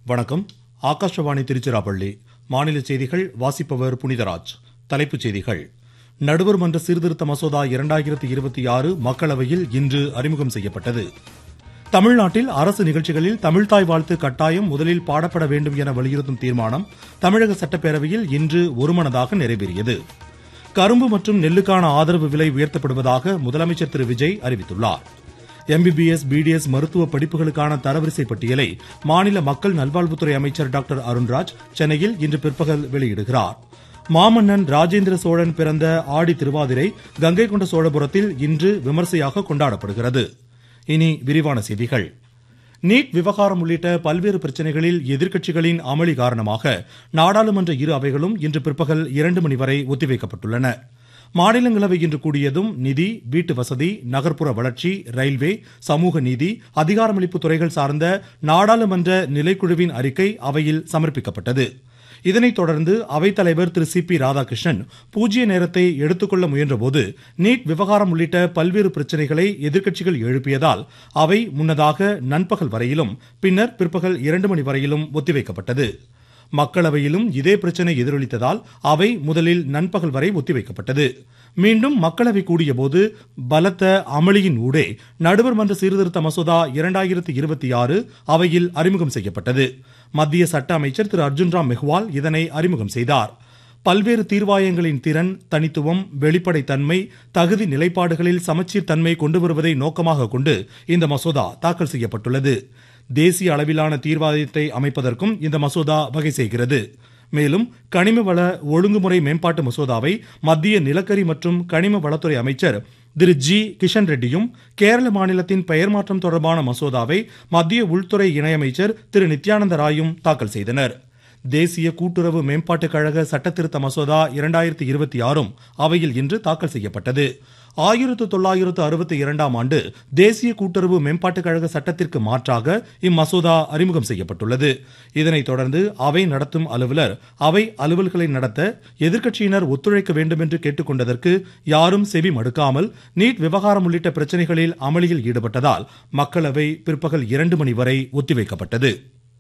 வணக்கம் ஆகாஷவாணி திருச்சிராப்பள்ளி மாநில செய்திகள் வாசிப்பவர் புனிதராஜ் தலைப்புச் செய்திகள் நடுவர் மன்ற சீர்திருத்த மசோதா இரண்டாயிரத்தி இருபத்தி ஆறு மக்களவையில் இன்று அறிமுகம் செய்யப்பட்டது தமிழ்நாட்டில் அரசு நிகழ்ச்சிகளில் தமிழ்தாய் வாழ்த்து கட்டாயம் முதலில் பாடப்பட வேண்டும் என வலியுறுத்தும் தீர்மானம் தமிழக சட்டப்பேரவையில் இன்று ஒருமனதாக நிறைவேறியது கரும்பு மற்றும் நெல்லுக்கான ஆதரவு விலை உயர்த்தப்படுவதாக முதலமைச்சர் திரு விஜய் அறிவித்துள்ளார் எம்பிபிஎஸ் பிடிஎஸ் மருத்துவ படிப்புகளுக்கான தரவரிசை பட்டியலை மாநில மக்கள் நல்வாழ்வுத்துறை அமைச்சர் டாக்டர் அருண்ராஜ் சென்னையில் இன்று பிற்பகல் வெளியிடுகிறார் மாமன்னன் ராஜேந்திர சோழன் பிறந்த ஆடி திருவாதிரை கங்கை கொண்ட சோழபுரத்தில் இன்று விமர்சையாக கொண்டாடப்படுகிறது இனி விரிவான செய்திகள் நீட் விவகாரம் உள்ளிட்ட பல்வேறு பிரச்சனைகளில் எதிர்க்கட்சிகளின் அமளி காரணமாக நாடாளுமன்ற இரு அவைகளும் இன்று பிற்பகல் இரண்டு மணி வரை ஒத்திவைக்கப்பட்டுள்ளன மாநிலங்களவை இன்று கூடியதும் நிதி வீட்டு வசதி நகர்ப்புற வளர்ச்சி ரயில்வே சமூக நீதி அதிகாரமளிப்பு துறைகள் சார்ந்த நாடாளுமன்ற நிலைக்குழுவின் அறிக்கை அவையில் சமர்ப்பிக்கப்பட்டது இதனைத் தொடர்ந்து அவைத்தலைவர் திரு சி பி ராதாகிருஷ்ணன் பூஜ்ய நேரத்தை எடுத்துக்கொள்ள முயன்றபோது நீட் விவகாரம் உள்ளிட்ட பல்வேறு பிரச்சனைகளை எதிர்க்கட்சிகள் எழுப்பியதால் அவை முன்னதாக நண்பகல் வரையிலும் பின்னர் பிற்பகல் இரண்டு மணி வரையிலும் ஒத்திவைக்கப்பட்டது மக்களவையிலும் இதே பிரச்சனை எதிரொலித்ததால் அவை முதலில் நண்பகல் வரை ஒத்திவைக்கப்பட்டது மீண்டும் மக்களவை கூடியபோது பலத்த அமளியின் ஊடே நடுவர் மன்ற சீர்திருத்த மசோதா இரண்டாயிரத்தி இருபத்தி ஆறு அவையில் அறிமுகம் செய்யப்பட்டது மத்திய சட்ட அமைச்சர் திரு அர்ஜுன் ராம் மெஹ்வால் இதனை அறிமுகம் செய்தார் பல்வேறு தீர்வாயங்களின் திறன் தனித்துவம் வெளிப்படைத்தன்மை தகுதி நிலைப்பாடுகளில் சமச்சீர் தன்மை கொண்டு வருவதை நோக்கமாக கொண்டு இந்த மசோதா தாக்கல் செய்யப்பட்டுள்ளது தேசிய அளவிலான தீர்வாயத்தை அமைப்பதற்கும் இந்த மசோதா வகை செய்கிறது மேலும் கனிம வள ஒழுங்குமுறை மேம்பாட்டு மசோதாவை மத்திய நிலக்கரி மற்றும் கனிம வளத்துறை அமைச்சர் திரு ஜி கிஷன் ரெட்டியும் கேரள மாநிலத்தின் பெயர் மாற்றம் தொடர்பான மசோதாவை மத்திய உள்துறை இணையமைச்சர் திரு நித்யானந்த ராயும் தாக்கல் செய்தனர் தேசிய கூட்டுறவு மேம்பாட்டுக் கழக சட்டத்திருத்த மசோதா இரண்டாயிரத்தி இருபத்தி ஆறும் அவையில் இன்று தாக்கல் செய்யப்பட்டது ஆயிரத்து தொள்ளாயிரத்து அறுபத்தி இரண்டாம் ஆண்டு தேசிய கூட்டுறவு மேம்பாட்டுக் கழக சட்டத்திற்கு மாற்றாக இம்மசோதா அறிமுகம் செய்யப்பட்டுள்ளது இதனைத் தொடர்ந்து அவை நடத்தும் அலுவலர் அவை அலுவல்களை நடத்த எதிர்க்கட்சியினர் ஒத்துழைக்க வேண்டும் என்று கேட்டுக்கொண்டதற்கு யாரும் செவி மடுக்காமல் நீட் விவகாரம் உள்ளிட்ட பிரச்சனைகளில் அமளியில் ஈடுபட்டதால் மக்களவை பிற்பகல் இரண்டு மணி வரை ஒத்திவைக்கப்பட்டது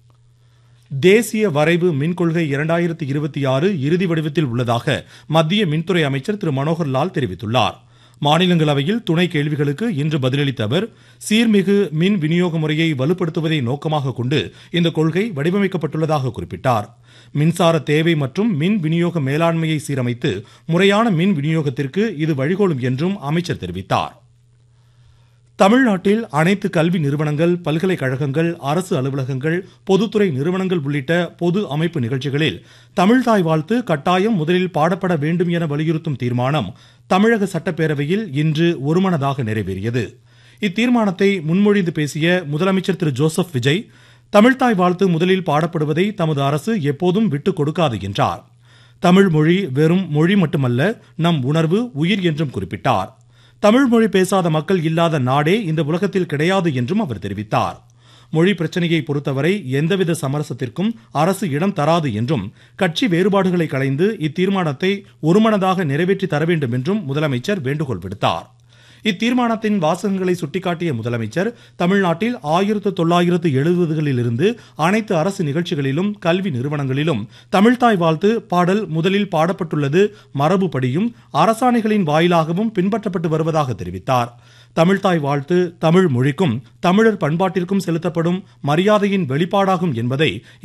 தேசிய வரைவு மின் கொள்கை இரண்டாயிரத்தி இருபத்தி ஆறு இறுதி வடிவத்தில் உள்ளதாக மத்திய மின்துறை அமைச்சர் திரு மனோகர் லால் தெரிவித்துள்ளார் மாநிலங்களவையில் துணை கேள்விகளுக்கு இன்று பதிலளித்த அவர் சீர்மிகு மின் விநியோக முறையை வலுப்படுத்துவதை நோக்கமாக கொண்டு இந்த கொள்கை வடிவமைக்கப்பட்டுள்ளதாக குறிப்பிட்டார் மின்சார தேவை மற்றும் மின் விநியோக மேலாண்மையை சீரமைத்து முறையான மின் விநியோகத்திற்கு இது வழிகோலும் என்றும் அமைச்சர் தெரிவித்தார் தமிழ்நாட்டில் அனைத்து கல்வி நிறுவனங்கள் பல்கலைக்கழகங்கள் அரசு அலுவலகங்கள் பொதுத்துறை நிறுவனங்கள் உள்ளிட்ட பொது அமைப்பு நிகழ்ச்சிகளில் தமிழ்தாய் வாழ்த்து கட்டாயம் முதலில் பாடப்பட வேண்டும் என வலியுறுத்தும் தீர்மானம் தமிழக சட்டப்பேரவையில் இன்று ஒருமனதாக நிறைவேறியது இத்தீர்மானத்தை முன்மொழிந்து பேசிய முதலமைச்சர் திரு ஜோசப் விஜய் தமிழ்தாய் வாழ்த்து முதலில் பாடப்படுவதை தமது அரசு எப்போதும் விட்டுக் கொடுக்காது என்றார் தமிழ் மொழி வெறும் மொழி மட்டுமல்ல நம் உணர்வு உயிர் என்றும் குறிப்பிட்டார் தமிழ் மொழி பேசாத மக்கள் இல்லாத நாடே இந்த உலகத்தில் கிடையாது என்றும் அவர் தெரிவித்தார் மொழி பிரச்சனையை பொறுத்தவரை எந்தவித சமரசத்திற்கும் அரசு இடம் தராது என்றும் கட்சி வேறுபாடுகளை களைந்து இத்தீர்மானத்தை ஒருமனதாக நிறைவேற்றி தர வேண்டும் என்றும் முதலமைச்சர் வேண்டுகோள் விடுத்தார் இத்தீர்மானத்தின் வாசகங்களை சுட்டிக்காட்டிய முதலமைச்சர் தமிழ்நாட்டில் ஆயிரத்து தொள்ளாயிரத்து எழுபதுகளில் இருந்து அனைத்து அரசு நிகழ்ச்சிகளிலும் கல்வி நிறுவனங்களிலும் தமிழ்தாய் வாழ்த்து பாடல் முதலில் பாடப்பட்டுள்ளது மரபுப்படியும் அரசாணைகளின் வாயிலாகவும் பின்பற்றப்பட்டு வருவதாக தெரிவித்தார் தமிழ்தாய் வாழ்த்து தமிழ் மொழிக்கும் தமிழர் பண்பாட்டிற்கும் செலுத்தப்படும் மரியாதையின் வெளிப்பாடாகும் என்பதை